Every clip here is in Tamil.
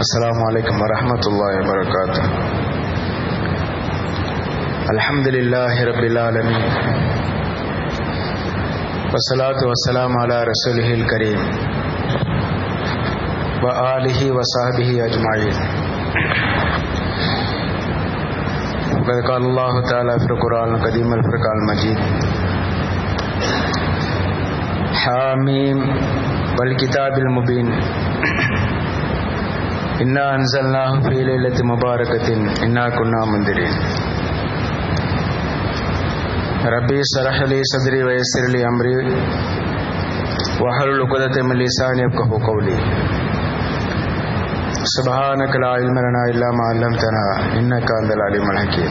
السلام عليكم ورحمة الله وبركاته الحمد لله رب العالمين والصلاة والسلام على رسوله الكريم وآله وصحبه أجمعين وقد قال الله تعالى في القرآن القديم الفرقان المجيد حاميم والكتاب المبين إنا أنزلناه في ليلة مباركة إنا كنا منذرين ربي اشرح لي صدري ويسر لي أمري واحلل عقدة من لساني يفقهوا قولي سبحانك لا علم لنا إلا ما علمتنا إنك أنت العليم الحكيم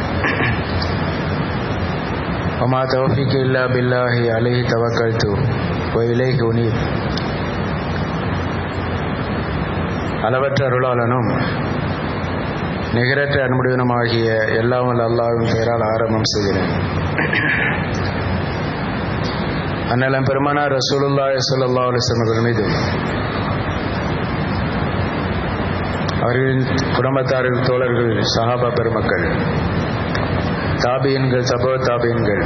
وما توفيق إلا بالله عليه توكلت وإليه أنيب அளவற்ற அருளாளனும் நிகரற்ற அன்புடனுமாகிய எல்லாம் வல்ல அல்லாவின் பெயரால் ஆரம்பம் செய்கிறேன் அண்ணலம் பெருமானார் ரசூலுல்லாஹி ஸல்லல்லாஹு அலைஹி வஸல்லம் மீதும் அவர்களின் குடும்பத்தார்கள் தோழர்கள் சஹாபா பெருமக்கள் தாபியன்கள் சபவ தாபியன்கள்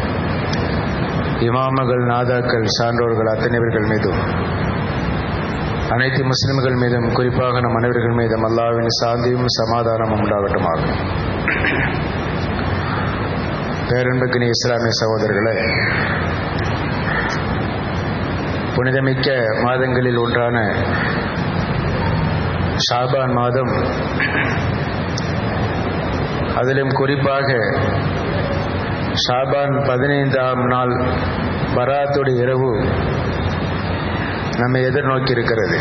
இமாமகள் நாதாக்கள் சான்றோர்கள் அத்தனைவர்கள் மீதும் அனைத்து முஸ்லிம்கள் மீதும் குறிப்பாக நம் அனைவர்கள் மீதும் அல்லாவின் சாந்தியும் சமாதானமும் உண்டாகட்டுமாக பேரன்புக்கினி இஸ்லாமிய சகோதரர்களே புனிதமிக்க மாதங்களில் ஒன்றான ஷாபான் மாதம் அதிலும் குறிப்பாக ஷாபான் பதினைந்தாம் நாள் பராத்துடைய இரவு நம்மை எதிர்நோக்கி இருக்கிறது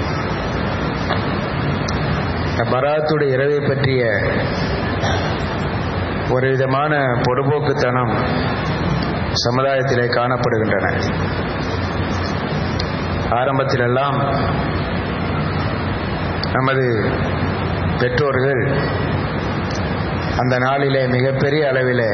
பராத்துடைய இரவை பற்றிய ஒரு விதமான பொடுபோக்குத்தனம் சமுதாயத்திலே காணப்படுகின்றன ஆரம்பத்திலெல்லாம் நமது பெற்றோர்கள் அந்த நாளிலே மிகப்பெரிய அளவிலே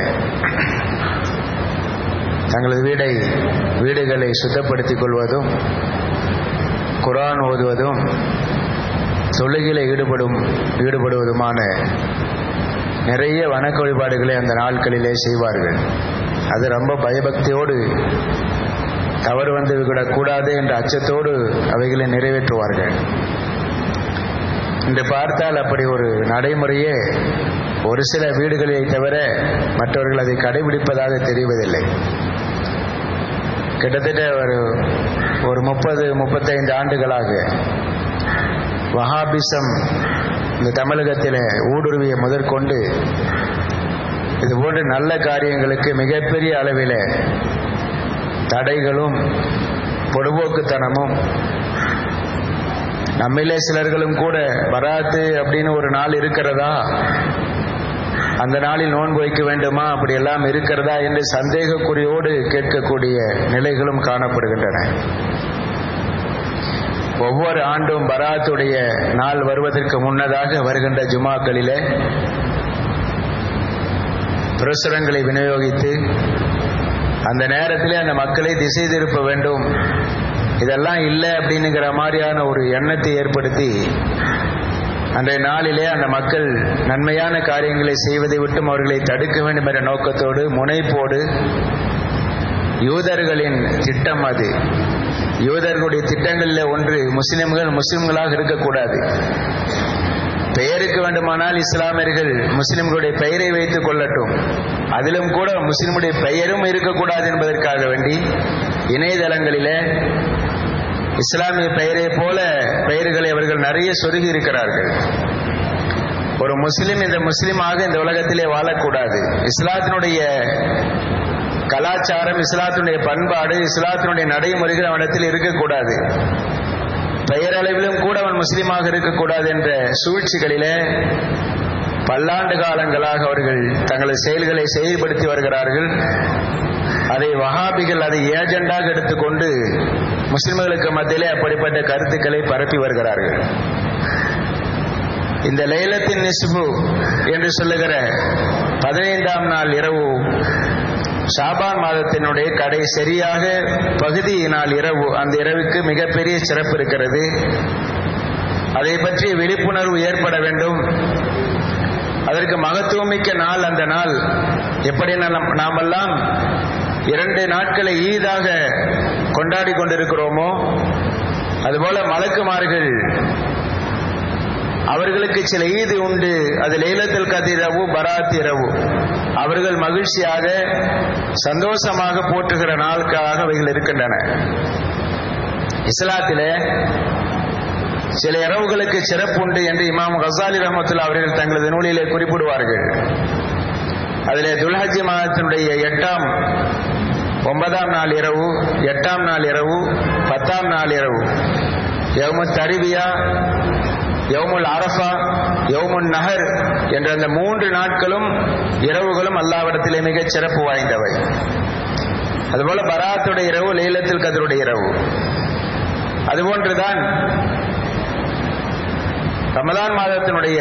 தங்களது வீடை வீடுகளை சுத்தப்படுத்திக் கொள்வதும் குரான் ஓதுவதும் தொழுகில ஈடுபடும் ஈடுபடுவதுமான நிறைய வணக்க வழிபாடுகளை அந்த நாட்களிலே செய்வார்கள் அது ரொம்ப பயபக்தியோடு தவறு வந்து விடக்கூடாது என்ற அச்சத்தோடு அவைகளை நிறைவேற்றுவார்கள் இன்று பார்த்தால் அப்படி ஒரு நடைமுறையே ஒரு சில வீடுகளை தவிர மற்றவர்கள் அதை கடைபிடிப்பதாக தெரிவதில்லை கிட்டத்தட்ட ஒரு ஒரு முப்பது முப்பத்தைந்து ஆண்டுகளாக வஹாபிசம் இந்த தமிழகத்தில் ஊடுருவிய முதற்கொண்டு இது போன்ற நல்ல காரியங்களுக்கு மிகப்பெரிய அளவில் தடைகளும் பொடுபோக்குத்தனமும் நம்மிலே சிலர்களும் கூட வராத்து அப்படின்னு ஒரு நாள் இருக்கிறதா அந்த நாளில் நோன்பு வைக்க வேண்டுமா அப்படி எல்லாம் இருக்கிறதா என்று சந்தேகக்குறியோடு கேட்கக்கூடிய நிலைகளும் காணப்படுகின்றன ஒவ்வொரு ஆண்டும் பராத்துடைய நாள் வருவதற்கு முன்னதாக வருகின்ற ஜுமாக்களிலே பிரசுரங்களை விநியோகித்து அந்த நேரத்திலே அந்த மக்களை திசை திருப்ப வேண்டும் இதெல்லாம் இல்லை அப்படின்னுங்கிற மாதிரியான ஒரு எண்ணத்தை ஏற்படுத்தி அன்றைய நாளிலே அந்த மக்கள் நன்மையான காரியங்களை செய்வதை விட்டும் அவர்களை தடுக்க வேண்டும் என்ற நோக்கத்தோடு முனைப்போடு யூதர்களின் திட்டம் அது யூதர்களுடைய திட்டங்களில் ஒன்று முஸ்லிம்கள் முஸ்லிம்களாக இருக்கக்கூடாது பெயருக்கு வேண்டுமானால் இஸ்லாமியர்கள் முஸ்லிம்களுடைய பெயரை வைத்துக் கொள்ளட்டும் அதிலும் கூட முஸ்லிமுடைய பெயரும் இருக்கக்கூடாது என்பதற்காக வேண்டி இணையதளங்களிலே இஸ்லாமிய பெயரை போல பெயர்களை அவர்கள் நிறைய சொருகி இருக்கிறார்கள் ஒரு முஸ்லிம் இந்த முஸ்லிமாக இந்த உலகத்திலே வாழக்கூடாது இஸ்லாத்தினுடைய கலாச்சாரம் இஸ்லாத்தினுடைய பண்பாடு இஸ்லாத்தினுடைய நடைமுறைகள் அவனிடத்தில் இருக்கக்கூடாது பெயரளவிலும் கூட அவன் முஸ்லீமாக இருக்கக்கூடாது என்ற சூழ்ச்சிகளிலே பல்லாண்டு காலங்களாக அவர்கள் தங்களது செயல்களை செயல்படுத்தி வருகிறார்கள் அதை வஹாபிகள் அதை ஏஜெண்டாக எடுத்துக்கொண்டு முஸ்லிம்களுக்கு மத்தியிலே அப்படிப்பட்ட கருத்துக்களை பரப்பி வருகிறார்கள் இந்த லைலத்தின் நிஸ்பு என்று சொல்லுகிற பதினைந்தாம் நாள் இரவு ஷாபான் மாதத்தினுடைய கடை சரியாக பகுதி நாள் இரவு அந்த இரவுக்கு மிகப்பெரிய சிறப்பு இருக்கிறது அதை பற்றிய விழிப்புணர்வு ஏற்பட வேண்டும் அதற்கு மகத்துவமிக்க நாள் அந்த நாள் எப்படி நாமெல்லாம் இரண்டு நாட்களை ஈதாக கொண்டாடி கொண்டிருக்கிறோமோ அதுபோல மலக்குமார்கள் அவர்களுக்கு சில ஈது உண்டு அது லைலத்தில் கதிரவு பராத் இரவு அவர்கள் மகிழ்ச்சியாக சந்தோஷமாக போற்றுகிற நாளுக்காக அவைகள் இருக்கின்றன இஸ்லாத்திலே சில இரவுகளுக்கு சிறப்பு உண்டு என்று இமாம் கசாலி ரஹமத்துல்லா அவர்கள் தங்களது நூலிலே குறிப்பிடுவார்கள் அதிலே துல்ஹஜி மாதத்தினுடைய எட்டாம் ஒன்பதாம் நாள் இரவு எட்டாம் நாள் இரவு பத்தாம் நாள் இரவு யவுமு தரிபியா யவுமுல் அரஃபா யவுமுன் நகர் என்ற அந்த மூன்று நாட்களும் இரவுகளும் அல்லாவிடத்திலே மிகச் சிறப்பு வாய்ந்தவை அதுபோல பராத்துடைய இரவு லைலத்தில் கதருடைய இரவு அதுபோன்றுதான் ரமதான் மாதத்தினுடைய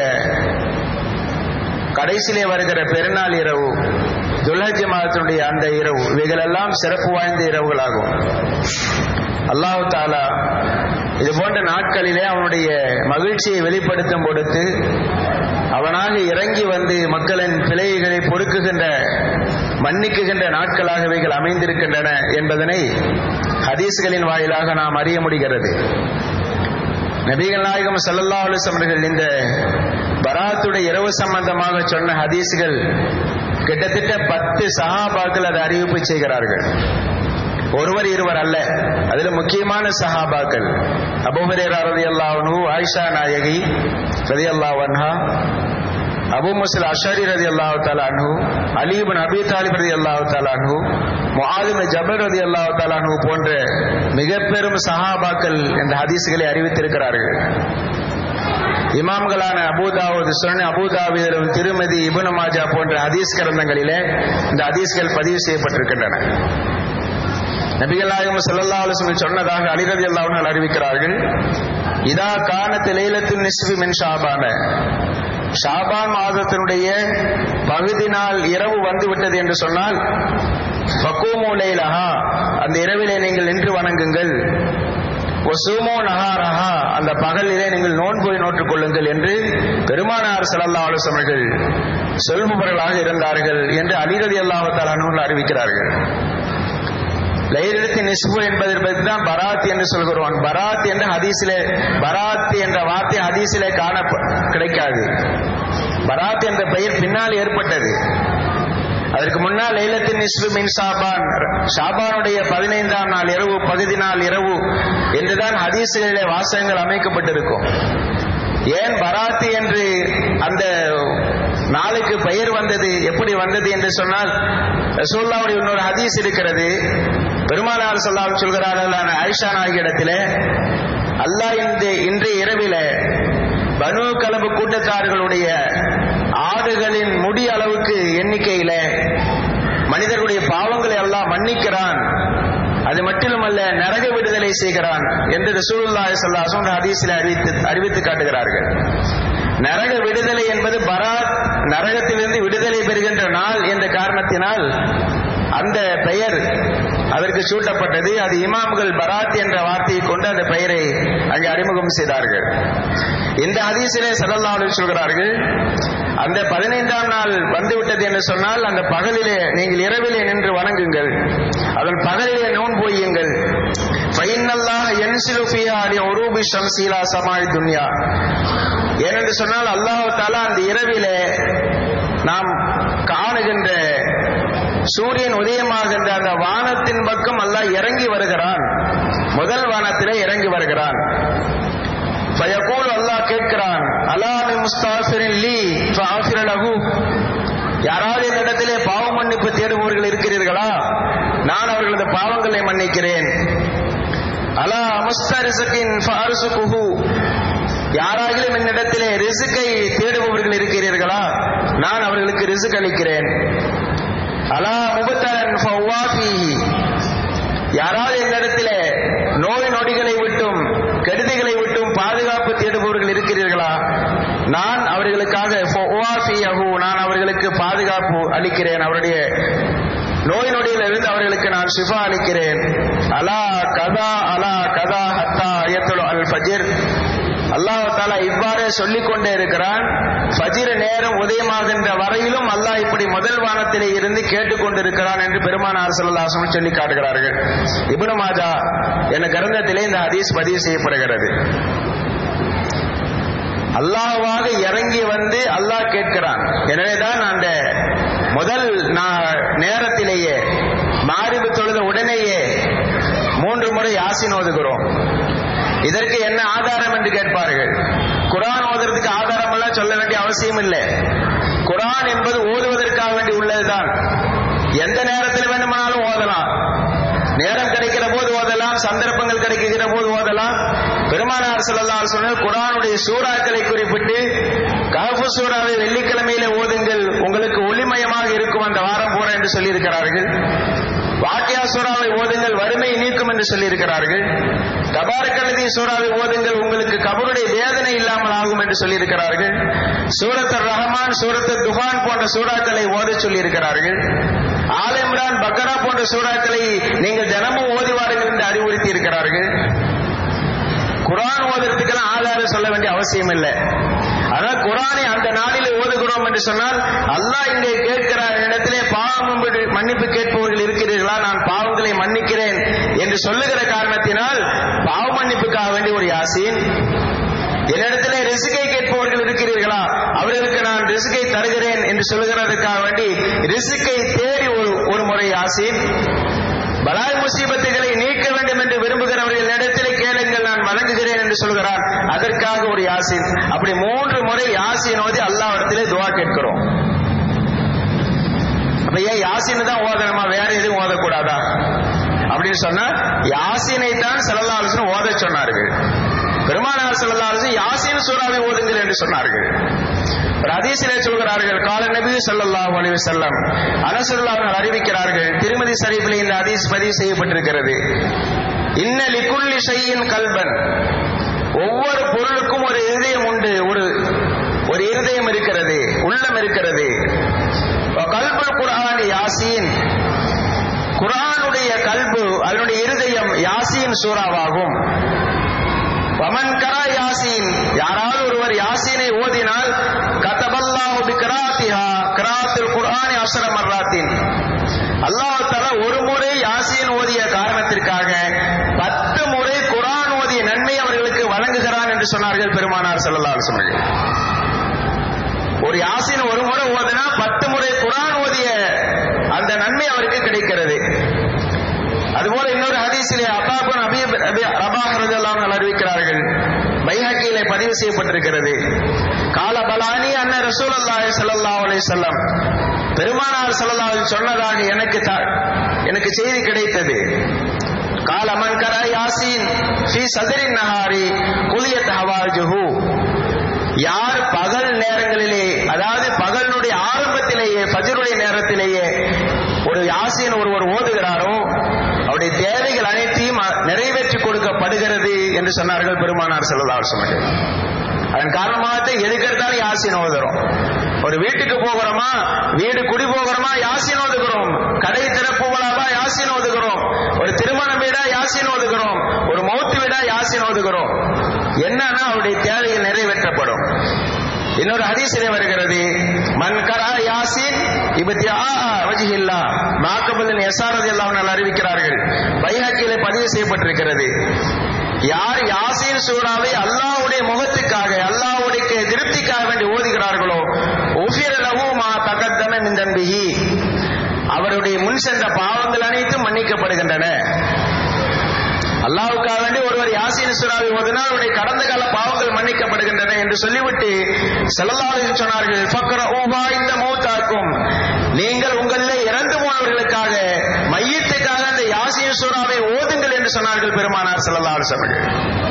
கடைசியிலே வருகிற பெருநாள் இரவு துல்ஹஜ் மாதத்தினுடைய அந்த இரவு இவைகளெல்லாம் சிறப்பு வாய்ந்த இரவுகளாகும் அல்லாஹு தாலா இது போன்ற நாட்களிலே அவனுடைய மகிழ்ச்சியை வெளிப்படுத்தும் பொழுது அவனாக இறங்கி வந்து மக்களின் பிழைகளை பொறுக்குகின்ற மன்னிக்குகின்ற நாட்களாக இவைகள் அமைந்திருக்கின்றன என்பதனை ஹதீஸ்களின் வாயிலாக நாம் அறிய முடிகிறது நபிகள் நாயகம் சல்லல்லா அலுவலம் அவர்கள் இந்த பராத்துடைய இரவு சம்பந்தமாக சொன்ன ஹதீஸ்கள் கிட்டத்தட்ட பத்து சஹாபாக்கள் அதை அறிவிப்பு செய்கிறார்கள் ஒருவர் இருவர் அல்ல அதுல முக்கியமான சஹாபாக்கள் அபுஹரேரா ரதி அல்லாஹனு ஆயிஷா நாயகி ரதி அல்லாஹன்ஹா அபு முசல் அஷாரி ரதி அல்லாஹு தாலானு அலீபன் அபி தாலிப் ரதி அல்லாஹு தாலானு முஆதிபின் ஜபர் ரதி அல்லாஹு தாலானு போன்ற மிக பெரும் சஹாபாக்கள் என்ற ஹதீஸ்களை அறிவித்திருக்கிறார்கள் இமாம்களான அபூதாவுது சொன்ன அபூதாவிலும் திருமதி இபுனு மாஜா போன்ற ஹதீஸ் கிரந்தங்களிலே இந்த ஹதீஸ்கள் பதிவு செய்யப்பட்டிருக்கின்றன நபிகள் நாயகம் செல்லல்லா அலுவலம் சொன்னதாக அலிரதி அல்லாஹர்கள் அறிவிக்கிறார்கள் இதா காணத்து லைலத்தின் நிஸ்வி மின் ஷாபான ஷாபான் மாதத்தினுடைய பகுதி நாள் இரவு வந்து விட்டது என்று சொன்னால் பக்குவமூலையிலஹா அந்த இரவிலே நீங்கள் நின்று வணங்குங்கள் ஒசுமோ நகாரஹா அந்த பகலிலே நீங்கள் நோன்பு நோற்றுக் கொள்ளுங்கள் என்று பெருமானார் சல்லல்லா ஆலோசனைகள் சொல்பவர்களாக இருந்தார்கள் என்று அலிரதி அல்லாஹால் அறிவிக்கிறார்கள் லைலத்து நிஸ்பு என்பதை தான் பராத் என்று சொல்கிறோம் பராத் என்ற ஹதீஸிலே பராத் என்ற வார்த்தை ஹதீஸிலே காண கிடைக்காது பராத் என்ற பெயர் பின்னால் ஏற்பட்டது அதற்கு முன்னால் லைலத்தின் நிஸ்பு மின் ஷாபான் ஷாபானுடைய பதினைந்தாம் நாள் இரவு பகுதி நாள் இரவு என்றுதான் ஹதீசுகளிலே வாசகங்கள் அமைக்கப்பட்டிருக்கும் ஏன் பராத்து என்று அந்த நாளுக்கு பெயர் வந்தது எப்படி வந்தது என்று சொன்னால் ரசூல்லாவுடைய இன்னொரு ஹதீஸ் இருக்கிறது பெருமானார் சொல்லாம் சொல்கிறார்கள் ஆயிஷா நாயகிடத்திலே அல்லாஹ் இந்த இன்றைய இரவில பனு கலபு கூட்டத்தார்களுடைய ஆடுகளின் முடி அளவுக்கு எண்ணிக்கையில மனிதர்களுடைய பாவங்களை எல்லாம் மன்னிக்கிறான் அது மட்டுமல்ல நரக விடுதலை செய்கிறான் என்று ரசூலுல்லாஹி ஸல்லல்லாஹு அலைஹி ஹதீஸில் அறிவித்து அறிவித்து காட்டுகிறார்கள் நரக விடுதலை என்பது பராத் நரகத்திலிருந்து விடுதலை பெறுகின்ற நாள் என்ற காரணத்தினால் அந்த பெயர் அதற்கு சூட்டப்பட்டது அது இமாம்கள் பராத் என்ற வார்த்தையை கொண்டு அந்த பெயரை அங்கே அறிமுகம் செய்தார்கள் இந்த ஹதீஸிலே சல்லல்லாஹு சொல்கிறார்கள் அந்த பதினைந்தாம் நாள் வந்துவிட்டது என்று சொன்னால் அந்த பகலிலே நீங்கள் இரவிலே நின்று வணங்குங்கள் அதன் பகலிலே நோன் போயுங்கள் ஃபைனல்லாஹ் யன்சிலு ஃபிஹா அலி உரூபி ஷம்ஸிலா சமாய் துன்யா ஏனென்று சொன்னால் அல்லாஹ் தாலா அந்த இரவிலே நாம் காணுகின்ற சூரியன் உதயமாகின்ற அந்த வானத்தின் பக்கம் அல்லாஹ் இறங்கி வருகிறான் முதல் வானத்திலே இறங்கி வருகிறான் ஃபயகூல் அல்லாஹ் கேட்கிறான் அலாமி முஸ்தாஃபிரின் லீ ஃபஆஃபிர லஹு யாராவது இந்த இடத்திலே பாவ மன்னிப்பு தேடுபவர்கள் இருக்கிறீர்களா நான் அவர்களது பாவங்களை மன்னிக்கிறேன் அலா முஸ்தரிசக்கின் ஃபாரிசுகுஹு யாராகிலும் என்னிடத்திலே ரிசுக்கை தேடுபவர்கள் இருக்கிறீர்களா நான் அவர்களுக்கு ரிசுக் அளிக்கிறேன் அலா முபத்தரன் ஃபவாஃபிஹி யாராவது என்னிடத்திலே நோய் நொடிகளை விட்டும் கெடுதிகளை விட்டும் பாதுகாப்பு தேடுபவர்கள் இருக்கிறீர்களா நான் அவர்களுக்காக நான் அவர்களுக்கு பாதுகாப்பு அளிக்கிறேன் அவருடைய நோய் நொடியிலிருந்து அவர்களுக்கு நான் ஷிஃபா அளிக்கிறேன் அலா கதா அலா கதா ஹத்தா அயத்துல் அல் ஃபஜிர் அல்லாஹால இவ்வாறே சொல்லிக் கொண்டே இருக்கிறான் ஃபஜிர நேரம் உதயமாகின்ற வரையிலும் அல்லாஹ் இப்படி முதல் வானத்திலே இருந்து கேட்டுக்கொண்டிருக்கிறான் என்று பெருமானார் ஸல்லல்லாஹு சொல்லி காட்டுகிறார்கள் இப்னு மாஜா என்ற கிரந்தத்திலே இந்த ஹதீஸ் பதிவு செய்யப்படுகிறது அல்லாஹ்வாக இறங்கி வந்து அல்லாஹ் கேட்கிறான் எனவேதான் அந்த முதல் நா- நேரத்திலேயே மாரிபு தொழுத உடனேயே மூன்று முறை யாசின் ஓதுகிறோம் இதற்கு என்ன ஆதாரம் என்று கேட்பார்கள் குர்ஆன் ஓதுறதுக்கு ஆதாரம் எல்லாம் சொல்ல வேண்டிய அவசியம் இல்லை குர்ஆன் என்பது ஓதுவதற்காக வேண்டி உள்ளதுதான் எந்த நேரத்தில் வேண்டுமானாலும் ஓதலாம் நேரம் கிடைக்கிற போது ஓதலாம் சந்தர்ப்பங்கள் கிடைக்கிற போது ஓதலாம் பெருமானார் ஸல்லல்லாஹு அலைஹி வஸல்லம் குர்ஆனுடைய சூறாக்களை குறிப்பிட்டு கஹஃப் சூறாவை வெள்ளிக்கிழமையிலே ஓதுங்கள் உங்களுக்கு ஒளிமயமாக இருக்கும் அந்த வாரம் பூரா என்று சொல்லியிருக்கிறார்கள் வாக்கியா சூறாவை ஓதுங்கள் வறுமை நீக்கும் என்று சொல்லியிருக்கிறார்கள் தபாரக்கல்லதி சூறாவை ஓதுங்கள் உங்களுக்கு கபருடைய வேதனை இல்லாமல் ஆகும் என்று சொல்லியிருக்கிறார்கள் சூரத்தர் ரஹமான் சூரத்தர் துஹான் போன்ற சூறாக்களை ஓத சொல்லியிருக்கிறார்கள் ஆல் இம்ரான் பக்கரா போன்ற சூறாக்களை நீங்கள் தினமும் ஓதி வாருங்கள் என்று அறிவுறுத்தி இருக்கிறார்கள் குரான் ஓதுறதுக்கெல்லாம் ஆதாரம் சொல்ல வேண்டிய அவசியம் இல்லை ஆனால் குரானை அந்த நாளில் ஓதுகிறோம் என்று சொன்னால் அல்லாஹ் இங்கே கேட்கிறார் இடத்திலே பாவம் மன்னிப்பு- மன்னிப்பு கேட்பவர்கள் இருக்கிறீர்களா நான் பாவங்களை மன்னிக்கிறேன் என்று சொல்லுகிற காரணத்தினால் பாவ மன்னிப்புக்காக வேண்டி ஒரு யாசீன் என்னிடத்திலே ரிசுகை கேட்பவர்கள் இருக்கிறீர்களா அவர்களுக்கு நான் ரிசுகை தருகிறேன் என்று சொல்லுகிறதுக்காக வேண்டி ரிசுக்கை தேடி ஒரு ஒரு முறை யாசீன் பலாய் முசீபத்துகளை நீக்க வேண்டும் என்று விரும்புகிறவர்கள் இடத்திலே கேளுங்கள் நான் வழங்குகிறேன் என்று சொல்கிறார் அதற்காக ஒரு யாசின் அப்படி மூன்று முறை யாசின் ஓதி அல்லாஹ்விடத்திலே துவா கேட்கிறோம் அப்ப ஏன் யாசின் தான் ஓதணுமா வேற எதுவும் ஓதக்கூடாதா அப்படின்னு சொன்னா யாசினை தான் ஸல்லல்லாஹு அலைஹி வஸல்லம் ஓத சொன்னார்கள் பெருமானார் ஸல்லல்லாஹு அலைஹி வஸல்லம் யாசின் சூறாவை ஓதுங்கள் என்று சொன்னார்கள் ஒரு ஹதீஸிலே சொல்கிறார்கள் கால நபி ஸல்லல்லாஹு அலைஹி வஸல்லம் அனஸல்லாஹு அவர்கள் அறிவிக்கிறார்கள் திருமதி ஷரீஃபிலே இந்த ஹதீஸ் பதிவு செய்யப்பட்டிருக்கிறது இன்ன லிகுல்லி ஷையின் கல்பன் ஒவ்வொரு பொருளுக்கும் ஒரு இருதயம் உண்டு ஒரு ஒரு இருதயம் இருக்கிறது உள்ளம் இருக்கிறது கல்புல் குர்ஆன் யாசீன் குர்ஆனுடைய கல்பு அதனுடைய இருதயம் யாசீன் சூறாவாகும் வமன் கரா யாசீன் யாராவது ஒருவர் யாசீனை ஓதினால் கதபல்லாஹு பிக்ராத்திஹா கிராத்தில் குர்ஆனி அஸ்ர மர்ராத்தின் அல்லாஹ் தஆலா ஒரு முறை யாசீன் ஓதிய காரணத்திற்காக பத்து முறை குர்ஆன் ஓதிய நன்மை அவர்களுக்கு வழங்குகிறான் என்று சொன்னார்கள் பெருமானார் ஸல்லல்லாஹு அலைஹி வஸல்லம் ஒரு யாசீன் ஒரு முறை ஓதினா பத்து முறை குர்ஆன் ஓதிய அந்த நன்மை அவருக்கு கிடைக்கிறது அதுபோல இன்னொரு ஹதீஸிலே அத்தாபுன் அபி அபி ரபாஹ் ரலியல்லாஹு அன்ஹு அறிவிக்கிறார்கள் பைஹக்கியிலே பதிவு செய்யப்பட்டிருக்கிறது கால பலானி அன்ன ரசூலுல்லாஹி ஸல்லல்லாஹு அலைஹி வஸல்லம் பெருமானார் ஸல்லல்லாஹு அலைஹி வஸல்லம் சொன்னதாக எனக்கு த- எனக்கு செய்தி கிடைத்தது கால மன் கரா யாசீன் ஃபீ சதரின் நஹாரி குலியத் ஹவாஜுஹு யார் பகல் நேரங்களிலே அதாவது பகலினுடைய ஆரம்பத்திலேயே ஃபஜ்ருடைய நேரத்திலேயே ஒரு யாசீன் ஒருவர் ஓதுகிறாரோ அவருடைய தேவைகள் அனைத்தையும் அ- நிறைவேற்றி கொடுக்கப்படுகிறது என்று சொன்னார்கள் பெருமானார் ஸல்லல்லாஹு அலைஹி வஸல்லம் அதன் காரணமாக எதுக்கெடுத்தாலும் யாசீன் ஓதுறோம் ஒரு வீட்டுக்கு போகிறோமா வீடு குடி போகிறோமா யாசீன் ஓதுகிறோம் கடை திறப்பு விழாவா யாசீன் ஓதுகிறோம் ஒரு திருமண வீடா யாசீன் ஓதுகிறோம் ஒரு மௌத்து வீடா யாசீன் ஓதுகிறோம் என்னன்னா அவருடைய தேவைகள் நிறைவேற்றப்படும் இன்னொரு ஹதீஸிலே வருகிறது மன் கரா யாசின் இபத்தியா வஜிஹில்லா மாக்கபலின் எஸ்ஆரதி எல்லாம் அறிவிக்கிறார்கள் பைஹக்கிலே பதிவு செய்யப்பட்டிருக்கிறது யார் யாசீன் சூறாவை அல்லாஹ்வுடைய முகத்துக்காக அல்லாஹ்வுடைய திருப்திக்காக வேண்டி ஓதுகிறார்களோ ஒஃபிர லஹு மா தகத்தம மின் தன்பிஹி அவருடைய முன் சென்ற பாவங்கள் அனைத்தும் மன்னிக்கப்படுகின்றன அல்லாஹ்வுக்காக வேண்டி ஒருவர் யாசீன் சூறாவை ஓதினால் அவருடைய கடந்த கால பாவங்கள் மன்னிக்கப்படுகின்றன என்று சொல்லிவிட்டு செல்லல்லாஹு சொன்னார்கள் ஃபக்ரஊஹா இந்த மௌத்தாக்கும் நீங்கள் உங்களிலே இறந்து போனவர்களுக்காக மையத்துக்காக அந்த யாசீன் சூறாவை ஓதுங்கள் என்று சொன்னார்கள் பெருமானார் ஸல்லல்லாஹு அலைஹி வஸல்லம்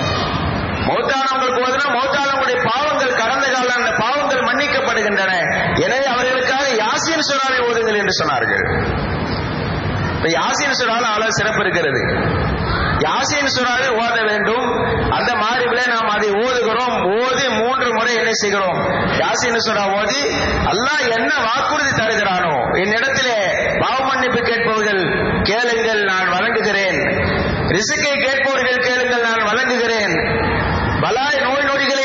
மௌத்தானவங்களுக்கு ஓதுனா மௌத்தானவங்களுடைய பாவங்கள் கடந்த கால அந்த பாவங்கள் மன்னிக்கப்படுகின்றன எனவே அவர்களுக்காக யாசீன் சூறாவை ஓதுங்கள் என்று சொன்னார்கள் இப்ப யாசீன் சூறாவில் அவ்வளவு சிறப்பு இருக்கிறது யாசீன் சூறாவை ஓத வேண்டும் அந்த மாதிரிவிலே நாம் அதை ஓதுகிறோம் ஓதி மூன்று முறை என்ன செய்கிறோம் யாசீன் சூறா ஓதி அல்லாஹ் என்ன வாக்குறுதி தருகிறானோ என்னிடத்திலே பாவ மன்னிப்பு கேட்பவர்கள் கேளுங்கள் நான் வழங்குகிறேன் ரிசுக்கை கேட்பவர்கள் கேளுங்கள் நான் வழங்குகிறேன் பலாய் நோய் நொடிகளை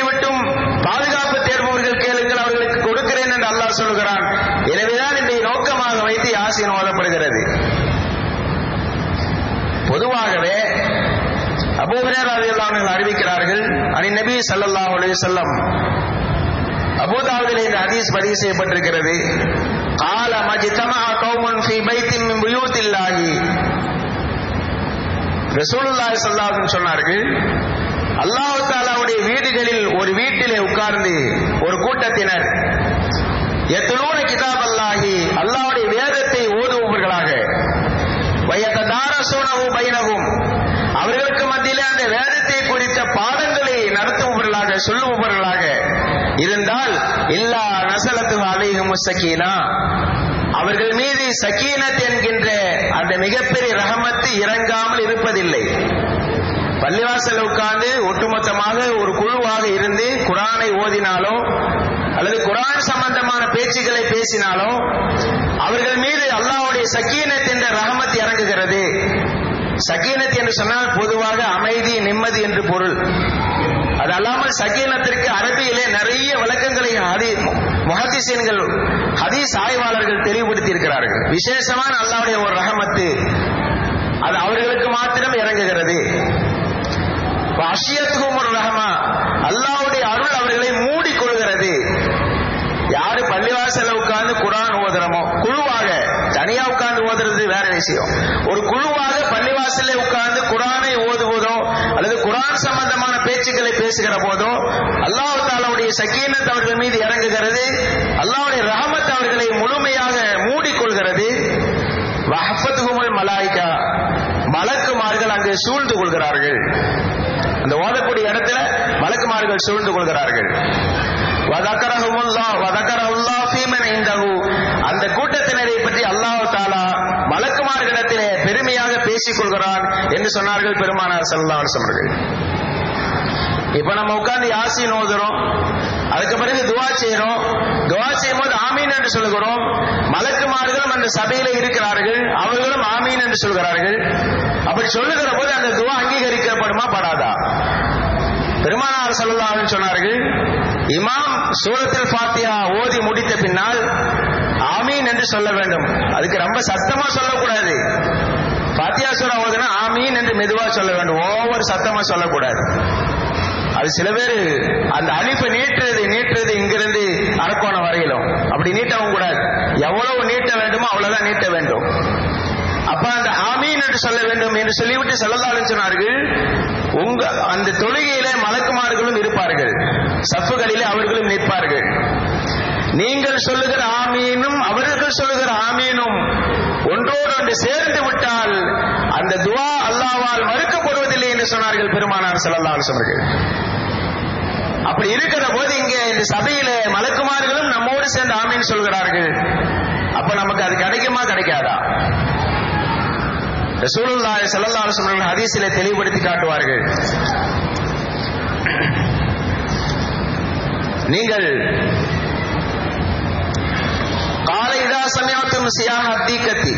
அவர்கள் அறிவிக்கிறார்கள் அனி நபி ஸல்லல்லாஹு அலைஹி வஸல்லம் அபூதாவுதிலே இந்த ஹதீஸ் பதிவு செய்யப்பட்டிருக்கிறது قال مجتمع قوم في بيت من بيوت الله ரசூலுல்லாஹி ஸல்லல்லாஹு அலைஹி சொன்னார்கள் அல்லாஹ் தாலாவுடைய வீடுகளில் ஒரு வீட்டிலே உட்கார்ந்து ஒரு கூட்டத்தினர் எத்தனூன கிதாப் அல்லாஹி அல்லாஹ்வுடைய வேதத்தை ஓதுபவர்களாக வயததாரசூனஹு பைனஹும் அவர்களுக்கு மத்தியிலே அந்த வேதத்தை குறித்த பாடங்களை நடத்துபவர்களாக சொல்லுபவர்களாக இருந்தால் இல்லா நசலத்து அலைஹிம் சக்கீனா அவர்கள் மீது சக்கீனத் என்கின்ற அந்த மிகப்பெரிய ரஹமத்து இறங்காமல் இருப்பதில்லை பள்ளிவாசல் உட்கார்ந்து ஒட்டுமொத்தமாக ஒரு குழுவாக இருந்து குரானை ஓதினாலோ அல்லது குரான் சம்பந்தமான பேச்சுகளை பேசினாலோ அவர்கள் மீது அல்லாஹ்வுடைய சக்கீனத் என்ற ரஹமத் இறங்குகிறது சக்கீனத் என்று சொன்னால் பொதுவாக அமைதி நிம்மதி என்று பொருள் அது அல்லாமல் சக்கீனத்திற்கு அரபியிலே நிறைய விளக்கங்களை ஹதி முஹத்திசீன்கள் ஹதீஸ் ஆய்வாளர்கள் தெளிவுபடுத்தி இருக்கிறார்கள் விசேஷமான அல்லாவுடைய ஒரு ரஹமத்து அது அவர்களுக்கு மாத்திரம் இறங்குகிறது அஷியத்துக்கும் ஒரு ரஹமா அல்லாவுடைய அருள் அவர்களை மூடிக்கொள்கிறது யாரு பள்ளிவாசல்ல உட்கார்ந்து குரான் ஓதுறமோ குழுவாக தனியா உட்கார்ந்து ஓதுறது வேற விஷயம் ஒரு குழுவாக பள்ளிவாசல்ல உட்கார்ந்து குரானை ஓதுவதோ அல்லது குரான் சம்பந்தமான பேச்சுக்களை பேசுகிற போதோ அல்லாஹ் தாலாவுடைய சக்கீனத் அவர்கள் மீது இறங்குகிறது அல்லாஹ்வுடைய ரஹமத் அவர்களை முழுமையாக மூடிக்கொள்கிறது வஹஃபத்துகுமுல் மலாய்கா மலக்குமார்கள் அங்கு சூழ்ந்து கொள்கிறார்கள் அந்த ஓதக்கூடிய இடத்துல மலக்குமார்கள் சூழ்ந்து கொள்கிறார்கள் அந்த கூட்டத்தினரை பற்றி அல்லாஹ் தாலா மலக்குமார்களிடத்திலே பெருமையாக பேசிக் கொள்கிறான் என்று சொன்னார்கள் பெருமானார் சல்லா அவர்கள் இப்ப நம்ம உட்கார்ந்து யாசின் ஓதுறோம் அதுக்கு பிறகு துவா செய்யறோம் துவா செய்யும் போது ஆமீன் என்று சொல்லுகிறோம் மலக்குமார்களும் அந்த சபையில இருக்கிறார்கள் அவர்களும் ஆமீன் என்று சொல்கிறார்கள் அப்படி சொல்லுகிற போது அந்த துவா அங்கீகரிக்கப்படுமா படாதா பெருமானார் சல்லல்லாஹு சொன்னார்கள் இமாம் சூரத்தில் ஃபாத்தியா ஓதி முடித்த பின்னால் ஆமீன் என்று சொல்ல வேண்டும் அதுக்கு ரொம்ப சத்தமா சொல்லக்கூடாது ஃபாத்தியா சூரா ஓதுனா ஆமீன் என்று மெதுவா சொல்ல வேண்டும் ஓவர் சத்தமா சொல்லக்கூடாது அது சில பேர் அந்த அழிப்பை நீட்டுறது நீட்டுறது இங்கிருந்து அரக்கோணம் வரையிலும் அப்படி நீட்டவும் கூடாது எவ்வளவு நீட்ட வேண்டுமோ அவ்வளவுதான் நீட்ட வேண்டும் அப்ப அந்த ஆமீன் என்று சொல்ல வேண்டும் என்று சொல்லிவிட்டு செல்லதாலும் சொன்னார்கள் உங்க அந்த தொழுகையிலே மலக்குமார்களும் இருப்பார்கள் சப்புகளிலே அவர்களும் நிற்பார்கள் நீங்கள் சொல்லுகிற ஆமீனும் அவர்கள் சொல்லுகிற ஆமீனும் ஒன்றோடு ஒன்று சேர்ந்து விட்டால் அந்த துவா அல்லாவால் மறுக்கப்படுவதில்லை என்று சொன்னார்கள் பெருமானார் செல்லல்லால் சொன்னார்கள் அப்படி இருக்கிற போது இங்க இந்த சபையில மலக்குமார்களும் நம்மோடு சேர்ந்து ஆமீன் சொல்கிறார்கள் அப்ப நமக்கு அது கிடைக்குமா கிடைக்காதா ரசூலுல்லாஹி ஸல்லல்லாஹு அலைஹி வஸல்லம் ஹதீஸிலே தெளிவுபடுத்தி காட்டுவார்கள் நீங்கள் காலை இதா சமயத்தும் சியாக அத்தீக்கத்தி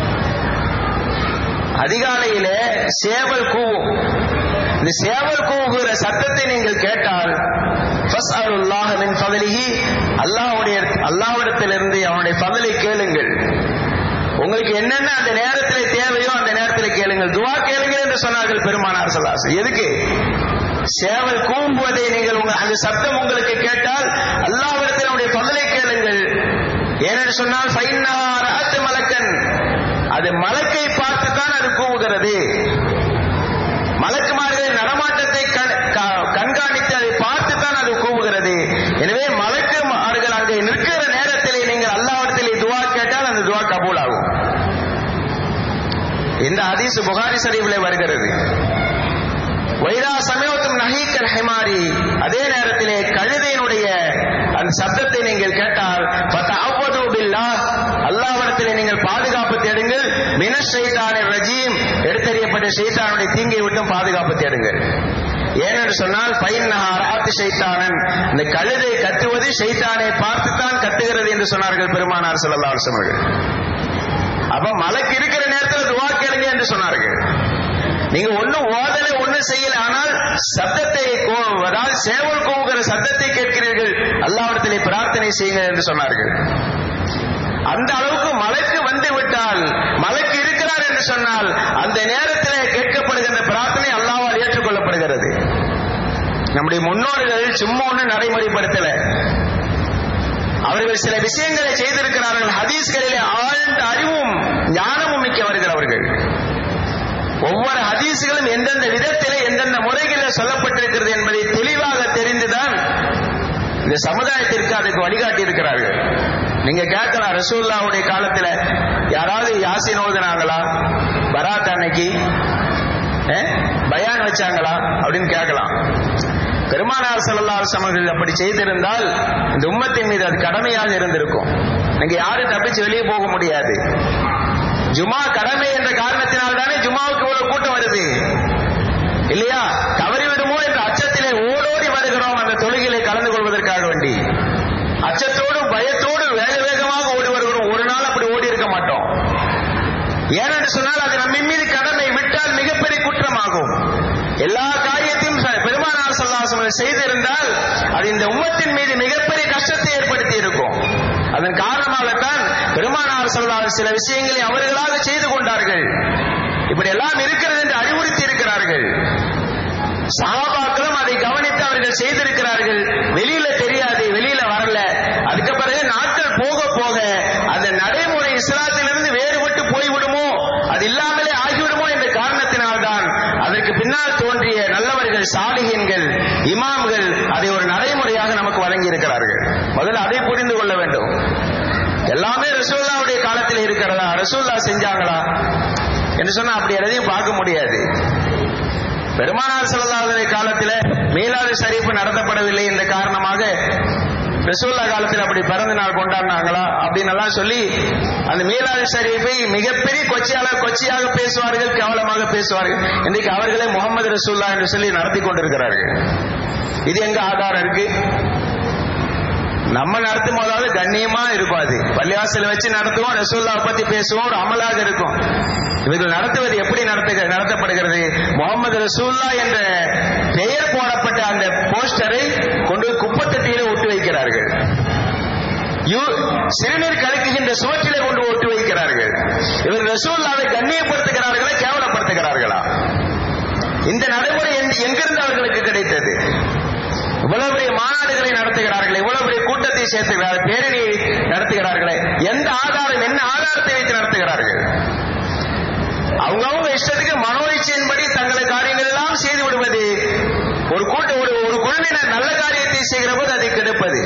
அதிகாலையிலே சேவல் கூவும் இந்த சேவல் கூவுகிற சத்தத்தை நீங்கள் கேட்டால் ஃபஸ்அலுல்லாஹ மின் ஃபதலிஹி அல்லாஹ்வுடைய அல்லாஹ்விடத்திலிருந்து அவனுடைய ஃபதலை கேளுங்கள் உங்களுக்கு என்னென்ன அந்த நேரத்தில் தேவையோ அந்த நேரத்தில் கேளுங்கள் துவா கேளுங்கள் என்று சொன்னார்கள் பெருமானார் சொல்லாஸ் எதுக்கு சேவல் கூம்புவதை நீங்கள் உங்க அந்த சத்தம் உங்களுக்கு கேட்டால் அல்லாவிடத்தில் அவருடைய பதிலை கேளுங்கள் ஏனென்று சொன்னால் ஃபைன்னார் அத்து மலக்கன் அது மலக்கை பார்த்து தான் அது கூவுகிறது மலக்குமார்களின் நடமாட்டத்தை கண்காணித்து அதை பார்த்து தான் அது கூவுகிறது எனவே மலக்குமார்கள் அங்கே நிற்கிற நேரத்திலே நீங்கள் அல்லாவிடத்தில் துவா கேட்டால் அந்த துவா கபூல் ஆகும் இந்த ஹதீஸ் புகாரி சரிவிலே வருகிறது வைரா சமயத்தும் நஹீக்கல் ஹிமாரி அதே நேரத்திலே கழுதையினுடைய அந்த சப்தத்தை நீங்கள் கேட்டால் அவ்வது பில்லா அல்லாவிடத்திலே நீங்கள் பாதுகாப்பு தேடுங்கள் மின ஷைத்தான ரஜீம் எடுத்தறியப்பட்ட ஷைத்தானுடைய தீங்கை விட்டும் பாதுகாப்பு தேடுங்கள் ஏனென்று சொன்னால் பைன்னஹாராத்து ஷைத்தானன் இந்த கழுதை கத்துவது ஷைத்தானை பார்த்துத்தான் கத்துகிறது என்று சொன்னார்கள் பெருமானார் சொல்லல்லா அவர்கள் அப்ப மலைக்கு இருக்கிற நேரத்தில் துவா கேளுங்க என்று சொன்னார்கள் நீங்க ஒண்ணும் ஓதலை ஒண்ணும் செய்யல ஆனால் சத்தத்தை அதாவது சேவல் கோவுகிற சத்தத்தை கேட்கிறீர்கள் அல்லாவிடத்திலே பிரார்த்தனை செய்யுங்கள் என்று சொன்னார்கள் அந்த அளவுக்கு மலைக்கு வந்து விட்டால் மலைக்கு இருக்கிறார் என்று சொன்னால் அந்த நேரத்தில் கேட்கப்படுகின்ற பிரார்த்தனை அல்லாவால் ஏற்றுக்கொள்ளப்படுகிறது நம்முடைய முன்னோர்கள் சும்மா ஒண்ணு நடைமுறைப்படுத்தல அவர்கள் சில விஷயங்களை செய்திருக்கிறார்கள் ஹதீஸ்களிலே ஆழ்ந்த அறிவும் ஞானமும் மிக்கவர்கள் அவர்கள் ஒவ்வொரு ஹதீஸ்களும் எந்தெந்த விதத்திலே எந்தெந்த முறைகளில் சொல்லப்பட்டிருக்கிறது என்பதை தெளிவாக தெரிந்துதான் இந்த சமுதாயத்திற்கு அதுக்கு வழிகாட்டி இருக்கிறார்கள் நீங்க கேட்கலாம் ரசூல்லாவுடைய காலத்துல யாராவது யாசின் ஓதுனாங்களா பராத் அன்னைக்கு அஹ், பயான் வச்சாங்களா அப்படின்னு கேட்கலாம் பெருமானார் ஸல்லல்லாஹு அலைஹி அவர்கள் அப்படி செய்திருந்தால் இந்த உம்மத்தின் மீது அது கடமையாக இருந்திருக்கும் நீங்க யாரும் தப்பிச்சு வெளியே போக முடியாது ஜுமா கடமை என்ற காரணத்தினால் தானே ஜுமாவுக்கு இவ்வளவு கூட்டம் வருது இல்லையா தவறி விடுமோ என்ற அச்சத்திலே ஓடோடி வருகிறோம் அந்த தொழுகையிலே கலந்து கொள்வதற்காக வேண்டி அச்சத்தோடு பயத்தோடு வேக வேகமாக ஓடி வருகிறோம் ஒரு நாள் அப்படி ஓடி இருக்க மாட்டோம் ஏனென்று சொன்னால் அது நம்மின் மீது கடமை விட்டால் மிகப்பெரிய குற்றமாகும் எல்லா காரியத்தையும் ச- பெருமானார் சல்லாசம் செய்திருந்தால் அது இந்த உம்மத்தின் மீது மிகப்பெரிய கஷ்டத்தை ஏற்படுத்தி இருக்கும் அதன் காரணமாகத்தான் பெருமானார் சொல்லாத சில விஷயங்களை அவர்களாக செய்து கொண்டார்கள் இப்படி எல்லாம் இருக்கிறது என்று அறிவுறுத்தி இருக்கிறார்கள் சஹாபாக்களும் அதை கவனித்து அவர்கள் செய்திருக்கிறார்கள் வெளியில தெரியாது வெளியில வரல அதுக்கு பிறகு நாட்கள் போக போக அந்த நடைமுறை இஸ்லாத்திலிருந்து வேறுபட்டு போய்விடுமோ அது இல்லாமலே ஆகிவிடுமோ என்ற காரணத்தினால்தான் அதற்கு பின்னால் தோன்றிய நல்லவர்கள் சாலிகன்கள் இமாம்கள் அதை ஒரு நடைமுறையாக நமக்கு வழங்கி இருக்கிறார்கள் முதல்ல அதை புரிந்து கொள்ள வேண்டும் எல்லாமே ரசூல்லாவுடைய காலத்தில் இருக்கிறதா ரசூல்லா செஞ்சாங்களா என்று சொன்னா அப்படி எதையும் பார்க்க முடியாது பெருமானார் செல்லல்லாத காலத்தில் மீலாது ஷரீஃப் நடத்தப்படவில்லை என்ற காரணமாக ரசூல்லா காலத்தில் அப்படி பிறந்த நாள் கொண்டாடினாங்களா அப்படின்னு எல்லாம் சொல்லி அந்த மீலாது ஷரீஃபை மிகப்பெரிய கொச்சியாளர் கொச்சியாக பேசுவார்கள் கேவலமாக பேசுவார்கள் இன்றைக்கு அவர்களே முகமது ரசூல்லா என்று சொல்லி நடத்தி கொண்டிருக்கிறார்கள் இது எங்க ஆதாரம் இருக்கு நம்ம நடத்தும் போதாவது கண்ணியமா இருக்கும் அது பள்ளிவாசல வச்சு நடத்துவோம் ரசூல்லா பத்தி பேசுவோம் ஒரு அமலாக இருக்கும் இவர்கள் நடத்துவது எப்படி நடத்துக நடத்தப்படுகிறது முகமது ரசூல்லா என்ற பெயர் போடப்பட்ட அந்த போஸ்டரை கொண்டு போய் குப்பத்தட்டியில ஒட்டி வைக்கிறார்கள் யூ- சிறுநீர் கலக்குகின்ற சுவற்றிலே கொண்டு ஒட்டி வைக்கிறார்கள் இவர் ரசூல்லாவை கண்ணியப்படுத்துகிறார்களா கேவலப்படுத்துகிறார்களா இந்த நடைமுறை எங்க- எங்கிருந்து அவர்களுக்கு கிடைத்தது இவ்வளவு பெரிய மாநாடுகளை நடத்துகிறார்களே இவ்வளவு பெரிய கூட்டத்தை சேர்த்துகிறார்கள் பேரணியை நடத்துகிறார்களே எந்த ஆதாரம் என்ன ஆதாரத்தை வைத்து நடத்துகிறார்கள் அவங்கவுங்க இஷ்டத்துக்கு மனோ இச்சையின்படி தங்களை காரியங்கள் எல்லாம் செய்து விடுவது ஒரு கூட்ட ஒரு ஒரு குழுவினர் நல்ல காரியத்தை செய்கிற போது அதை கெடுப்பது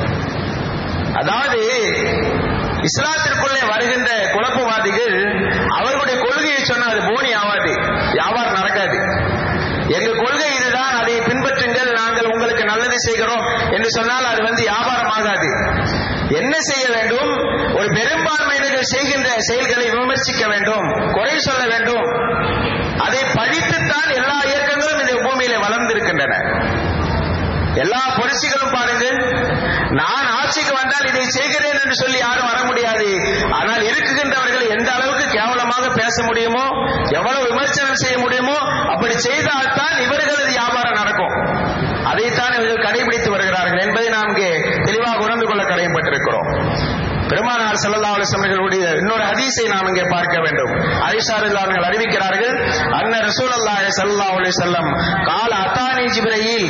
அதாவது இஸ்லாத்திற்குள்ளே வருகின்ற குழப்பவாதிகள் அவர்களுடைய கொள்கையை சொன்னால் அது போனி ஆகாது வியாபாரம் நடக்காது எங்க கொள்கை இதுதான் அதை பின்பற்றுங்கள் நாங்கள் உங்களுக்கு நல்லது செய்கிறோம் என்று சொன்னால் அது வந்து வியாபாரம் ஆகாது என்ன செய்ய வேண்டும் ஒரு பெரும்பான்மையினர்கள் செய்கின்ற செயல்களை விமர்சிக்க வேண்டும் குறை சொல்ல வேண்டும் அதை படித்துத்தான் எல்லா இயக்கங்களும் இந்த பூமியில வளர்ந்திருக்கின்றன எல்லா புரட்சிகளும் பாருங்கள் நான் ஆட்சிக்கு வந்தால் இதை செய்கிறேன் என்று சொல்லி யாரும் வர முடியாது ஆனால் இருக்குகின்றவர்கள் எந்த அளவுக்கு கேவலமாக பேச முடியுமோ எவ்வளவு விமர்சனம் செய்ய முடியுமோ அப்படி செய்தால்தான் இவர்களது வியாபாரம் நடக்கும் அதைத்தான் இவர்கள் கடைபிடித்து வருகிறார்கள் என்பதை நாம் இங்கே தெளிவாக உணர்ந்து கொள்ள கடமைப்பட்டிருக்கிறோம் பெருமானார் ஸல்லல்லாஹு அலைஹி வஸல்லம் அவர்களுடைய இன்னொரு ஹதீஸை நாம் இங்கே பார்க்க வேண்டும் ஆயிஷா ரலியல்லாஹு அவர்கள் அறிவிக்கிறார்கள் அன்ன ரசூலுல்லாஹி ஸல்லல்லாஹு அலைஹி வஸல்லம் கால அத்தானி ஜிப்ரீல்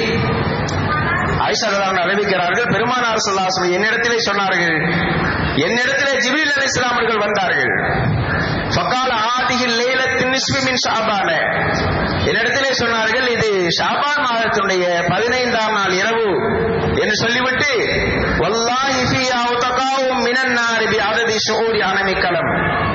ஆயிஷா ரலியல்லாஹு அன்ஹா அறிவிக்கிறார்கள் பெருமானார் ஸல்லல்லாஹு அலைஹி வஸல்லம் என்னிடத்திலே சொன்னார்கள் என்னிடத்திலே ஜிப்ரீல் அலைஹிஸ்ஸலாம் அவர்கள் வந்தார்கள் ஃபகால ஆதிஹி லைலத்தின் நிஸ்ஃபி மின் ஷாபான என்னிடத்திலே சொன்னார்கள் இது ஷாபான் மாதத்தினுடைய பதினைந்தாம் நாள் இரவு என்று சொல்லிவிட்டு வல்லாஹி ஃபியா உதகாவும் மினன் நாரி பி அததி ஷுஊரி அனமிக்கலம்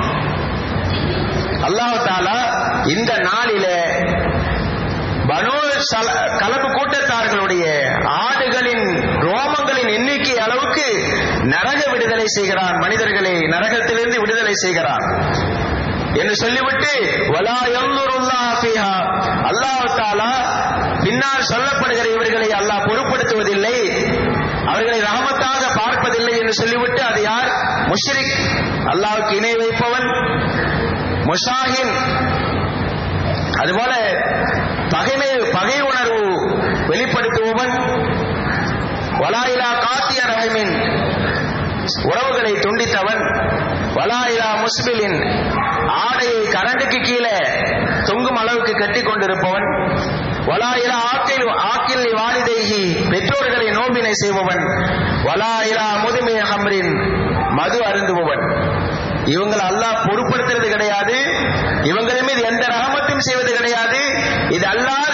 அல்லாஹ் தாலா இந்த நாளிலே பனு சல- கலப்பு கூட்டத்தார்களுடைய ஆடுகளின் ரோமங்களின் எண்ணிக்கை அளவுக்கு நரக விடுதலை செய்கிறான் மனிதர்களை நரகத்திலிருந்து விடுதலை செய்கிறான் என்று சொல்லிவிட்டு வலா யன்துருல்லாஹ் ஃபீஹா அல்லாஹ் தாலா பின்னால் சொல்லப்படுகிற இவர்களை அல்லாஹ் பொருட்படுத்துவதில்லை அவர்களை ரஹமத்தாக பார்ப்பதில்லை என்று சொல்லிவிட்டு அது யார் முஷ்ரிக் அல்லாஹ்வுக்கு இணை வைப்பவன் முஷாஹின் அதுபோல பகைமை பகை உணர்வு வெளிப்படுத்துபவன் வலாயிலா காத்திய ரஹமின் உறவுகளை துண்டித்தவன் வலாயிலா முஸ்பிலின் ஆடையை கரண்டுக்கு கீழே தொங்கும் அளவுக்கு கட்டி கொண்டிருப்பவன் வலா இலா ஆக்கில் ஆக்கில் வாலிதைஹி பெற்றோர்களை நோம்பினை செய்பவன் வலா இலா முதுமை ஹம்ரின் மது அருந்துபவன் இவங்களை அல்லாஹ் பொருட்படுத்துறது கிடையாது இவங்கள் மீது எந்த ரகமத்தும் செய்வது கிடையாது இது அல்லாத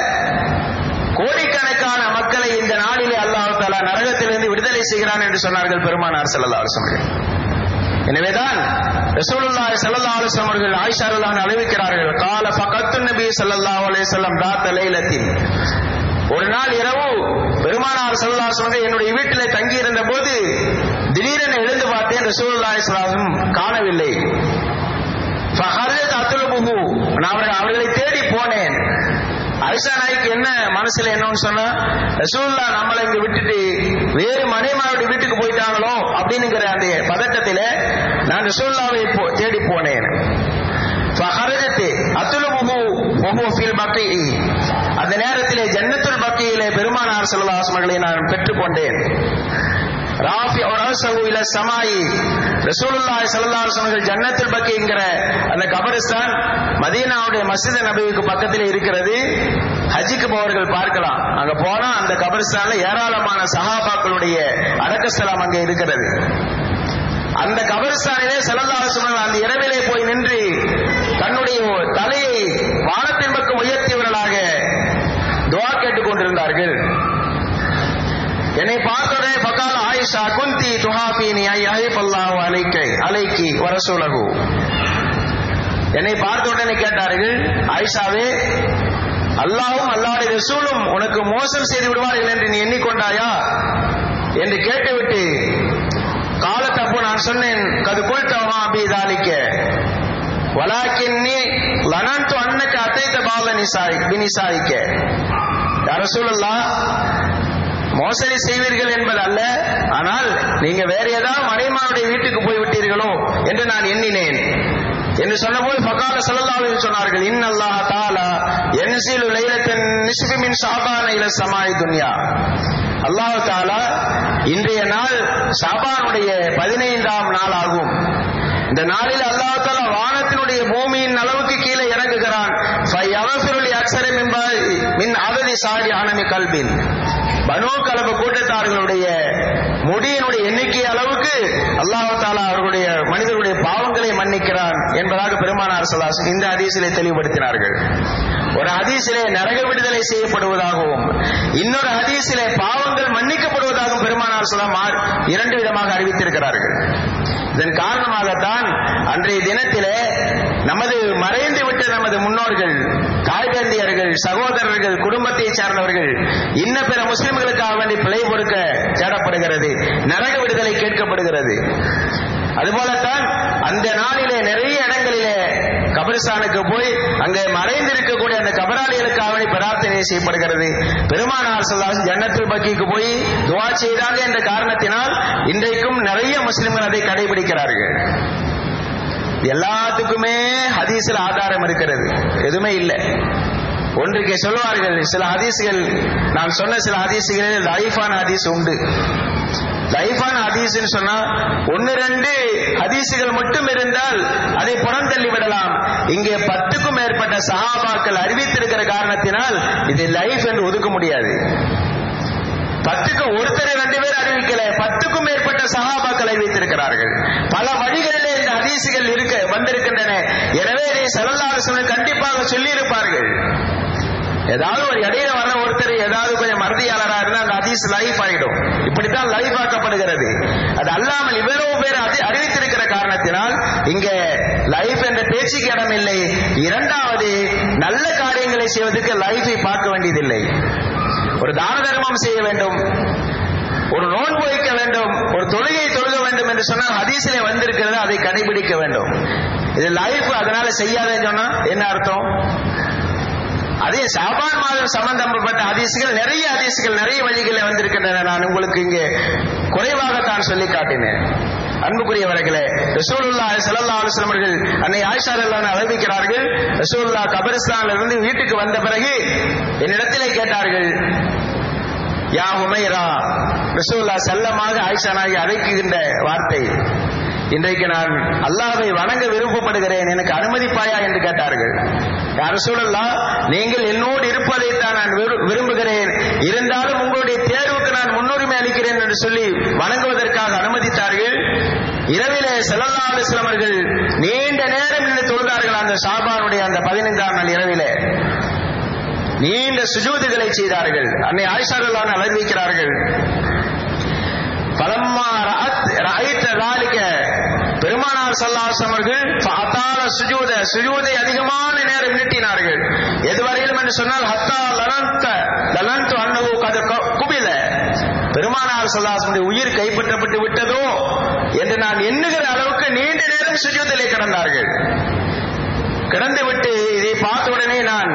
கோடிக்கணக்கான மக்களை இந்த நாளிலே அல்லாஹ் தாலா நரகத்திலிருந்து விடுதலை செய்கிறான் என்று சொன்னார்கள் பெருமானார் ஸல்லல்லாஹு அலைஹி வஸல்லம் எனவேதான் ரசூலுல்லாஹி ஸல்லல்லாஹு அலைஹி வஸல்லம் அவர்கள் ஆயிஷா ரலியல்லாஹு அறிவிக்கிறார்கள் கால ஃபகத்து நபி ஸல்லல்லாஹு அலைஹி வஸல்லம் ராத்த லைலத்தின் ஒரு நாள் இரவு பெருமானார் ஸல்லல்லாஹு அலைஹி வஸல்லம் என்னுடைய வீட்டிலே தங்கி இருந்த போது திடீரென எழுந்து பார்த்தேன் ரசூலுல்லாஹி ஸல்லல்லாஹு அலைஹி வஸல்லம் காணவில்லை ஃபஹரத் அத்லுபுஹு நான் அவர்கள் அவர்களை தேடி போனேன் ஐஷா நாய்க்கு என்ன மனசுல என்னன்னு சொன்னா ரசூல்லா நம்மளை இங்க விட்டுட்டு வேறு மனைமாருடைய வீட்டுக்கு போயிட்டாங்களோ அப்படின்னுங்கிற அந்த பதட்டத்தில நான் ரசூல்லாவை போ- தேடி போனேன் ஃபஹரஜத்து அத்துலுபுஹு வஹுவ ஃபில் பக்கீ அந்த நேரத்திலே ஜன்னத்துல் பக்கியிலே பெருமானார் ஸல்லல்லாஹு அலைஹி வஸல்லம் அவர்களை நான் பெற்றுக்கொண்டேன் ராஃபி ரஹசஹு இல சமாயி ரசூலுல்லாஹி ஸல்லல்லாஹு அலைஹி வஸல்லம் ஜன்னத்துல் பக்கிங்கிற அந்த கபரிஸ்தான் மதீனாவுடைய மஸ்ஜித் நபிக்கு பக்கத்தில் இருக்கிறது ஹஜ்ஜுக்கு போவர்கள் பார்க்கலாம் அங்க போனா அந்த கபரிஸ்தான்ல ஏராளமான சஹாபாக்களுடைய அடக்கஸ்தலம் அங்கே இருக்கிறது அந்த கபரிஸ்தானிலே ஸல்லல்லாஹு அலைஹி வஸல்லம் அந்த இரவிலே போய் நின்று தன்னுடைய தலையை வானத்தின் பக்கம் உயர்த்தியவர்களாக துஆ கேட்டுக் கொண்டிருந்தார்கள் என்னை பார்த்தோடனே பக்கால் ஆயிஷா குந்தி துஹாஃபினி ஐ அஹிஃபல்லாஹு அலைக்கை அலைக்கி வரசூலகு என்னை பார்த்த உடனே கேட்டார்கள் ஆயிஷாவே அல்லாஹ்வும் அல்லாஹ்வுடைய ரசூலும் உனக்கு மோசம் செய்து விடுவார்கள் என்று நீ எண்ணிக்கொண்டாயா என்று கேட்டுவிட்டு காலத்தப்போ நான் சொன்னேன் கது குல்தவா அபி தாலிக்க வலாக்கின்னி லனன்து அன்னக்கு அத்தைத்த பால நிசாய் பினிசாய்க்க யார சொல்லலாம் மோசடி செய்வீர்கள் என்பது அல்ல ஆனால் நீங்க வேற ஏதாவது மனைமாருடைய வீட்டுக்கு போய் விட்டீர்களோ என்று நான் எண்ணினேன் என்று சொன்னபோது ஃபகால ஸல்லல்லாஹு அலைஹி சொன்னார்கள் இன்னல்லாஹ தஆலா யன்சிலு லைலத்தன் நிஸ்ஃபி மின் ஷாபான இல சமாய் துன்யா அல்லாஹ் தஆலா இன்றைய நாள் ஷாபானுடைய பதினைந்தாம் நாள் ஆகும் இந்த நாளில் அல்லாஹ் தஆலா வானத்தினுடைய பூமியின் அளவுக்கு கீழே இறங்குகிறான் ஃபயவஃபிருல் அக்ஸர மின் பா- மின் அததி சாடி ஆனமி கல்பின் பனு கலப கூட்டத்தார்களுடைய முடியினுடைய எண்ணிக்கை அளவுக்கு அல்லாஹ் தாலா அவர்களுடைய மனிதர்களுடைய பாவங்களை மன்னிக்கிறான் என்பதாக பெருமானார் சல்லாஸ் இந்த ஹதீஸிலே தெளிவுபடுத்தினார்கள் ஒரு ஹதீஸிலே நரக விடுதலை செய்யப்படுவதாகவும் இன்னொரு ஹதீஸிலே பாவங்கள் மன்னிக்கப்படுவதாகவும் பெருமானார் சலாம் இரண்டு விதமாக அறிவித்திருக்கிறார்கள் இதன் காரணமாகத்தான் அன்றைய தினத்திலே நமது மறைந்து விட்ட நமது முன்னோர்கள் தாய் தந்தையர்கள் சகோதரர்கள் குடும்பத்தை சார்ந்தவர்கள் இன்ன பிற முஸ்லிம்களுக்காக வேண்டி பிழை பொறுக்க தேடப்படுகிறது நரக விடுதலை கேட்கப்படுகிறது அதுபோலத்தான் அந்த நாளிலே நிறைய இடங்களிலே கபரிஸ்தானுக்கு போய் அங்கே மறைந்து இருக்கக்கூடிய அந்த கபராளிகளுக்காக வேண்டி பிரார்த்தனை செய்யப்படுகிறது பெருமானார் சொல்லாஸ் ஜன்னத்துல் பக்கிக்கு போய் துவா செய்தாங்க என்ற காரணத்தினால் இன்றைக்கும் நிறைய முஸ்லிம்கள் அதை கடைபிடிக்கிறார்கள் எல்லாத்துக்குமே ஹதீஸ்ல ஆதாரம் இருக்கிறது எதுவுமே இல்லை ஒன்றுக்கு சொல்லுவார்கள் சில ஹதீஸ்கள் நான் சொன்ன சில ஹதீஸ்களில் லைஃபான ஹதீஸ் உண்டு லைஃபான ஹதீஸ்னு சொன்னா ஒன்னு ரெண்டு ஹதீசுகள் மட்டும் இருந்தால் அதை புறந்தள்ளி விடலாம் இங்கே பத்துக்கும் மேற்பட்ட சஹாபாக்கள் அறிவித்திருக்கிற காரணத்தினால் இது லைஃப் என்று ஒதுக்க முடியாது பத்துக்கு ஒருத்தர் ரெண்டு பேர் அறிவிக்கல பத்துக்கும் மேற்பட்ட சகாபாக்கள் அறிவித்திருக்கிறார்கள் பல வழிகளிலே இந்த ஹதீசுகள் இருக்க வந்திருக்கின்றன எனவே இதை செல்லல்லாத கண்டிப்பாக சொல்லி இருப்பார்கள் ஏதாவது ஒரு இடையில வர ஒருத்தர் ஏதாவது கொஞ்சம் மறதியாளரா இருந்தா அந்த ஹதீஸ் லைஃப் ஆயிடும் இப்படித்தான் லைஃப் ஆக்கப்படுகிறது அது அல்லாமல் இவ்வளவு பேர் அது அறிவித்திருக்கிற காரணத்தினால் இங்க லைஃப் என்ற பேச்சுக்கு இடம் இல்லை இரண்டாவது நல்ல காரியங்களை செய்வதற்கு லைஃபை பார்க்க வேண்டியதில்லை ஒரு தான தர்மம் செய்ய வேண்டும் ஒரு நோன்பு வைக்க வேண்டும் ஒரு தொழுகை தொழுக வேண்டும் என்று சொன்னால் ஹதீஸிலே வந்திருக்கிறது அதை கடைபிடிக்க வேண்டும் இது லைஃப் அதனால செய்யாதேன்னு சொன்னா என்ன அர்த்தம் அதே சாபான் மாதம் சம்பந்தப்பட்ட ஹதீசுகள் நிறைய ஹதீசுகள் நிறைய வழிகளில் வந்திருக்கின்றன நான் உங்களுக்கு இங்கே குறைவாகத்தான் சொல்லி காட்டினேன் அன்புக்குரியவர்களே ரசூலுல்லா ஸல்லல்லாஹு அலைஹி வஸல்லம் அவர்கள் அன்னை ஆயிஷா ரலியல்லாஹு அறிவிக்கிறார்கள் ரசூலுல்லா கபரிஸ்தான்ல இருந்து வீட்டுக்கு வந்த பிறகு என்னிடத்திலே கேட்டார்கள் யா உமைரா ரசூலுல்லா செல்லமாக ஆயிஷா நாயகி அழைக்குகின்ற வார்த்தை இன்றைக்கு நான் அல்லாஹ்வை வணங்க விருப்பப்படுகிறேன் எனக்கு அனுமதிப்பாயா என்று கேட்டார்கள் யார் சொல்லலாம் நீங்கள் என்னோடு இருப்பதைத்தான் நான் விரு- விரும்புகிறேன் இருந்தாலும் உங்களுடைய தேர்வுக்கு நான் முன்னுரிமை அளிக்கிறேன் என்று சொல்லி வணங்குவதற்காக அனுமதித்தார்கள் இரவிலே ஸல்லல்லாஹு அலைஹி வஸல்லம் அவர்கள் நீண்ட நேரம் நின்று தொழுதார்கள் அந்த ஷாபானுடைய அந்த பதினைந்தாம் நாள் இரவிலே நீண்ட சுஜூதுகளை செய்தார்கள் அன்னை ஆயிஷா ரலியல்லாஹு அறிவிக்கிறார்கள் பலம்மா ரஅத் ரஅய்த ذلك பெருமானார் ஸல்லல்லாஹு அவர்கள் ஃபஅதால சுஜூத சுஜூதை அதிகமான நேரம் நீட்டினார்கள் எதுவரையிலும் என்று சொன்னால் ஹத்தா லனந்த லனந்து அன்னஹு கத குபில பெருமானார் ஸல்லல்லாஹு அலைஹி உயிர் கைப்பற்றப்பட்டு விட்டதோ என்று நான் எண்ணுகிற அளவுக்கு நீண்ட நேரம் சுஜூதிலே கிடந்தார்கள் கிடந்து விட்டு இதை பார்த்த உடனே நான்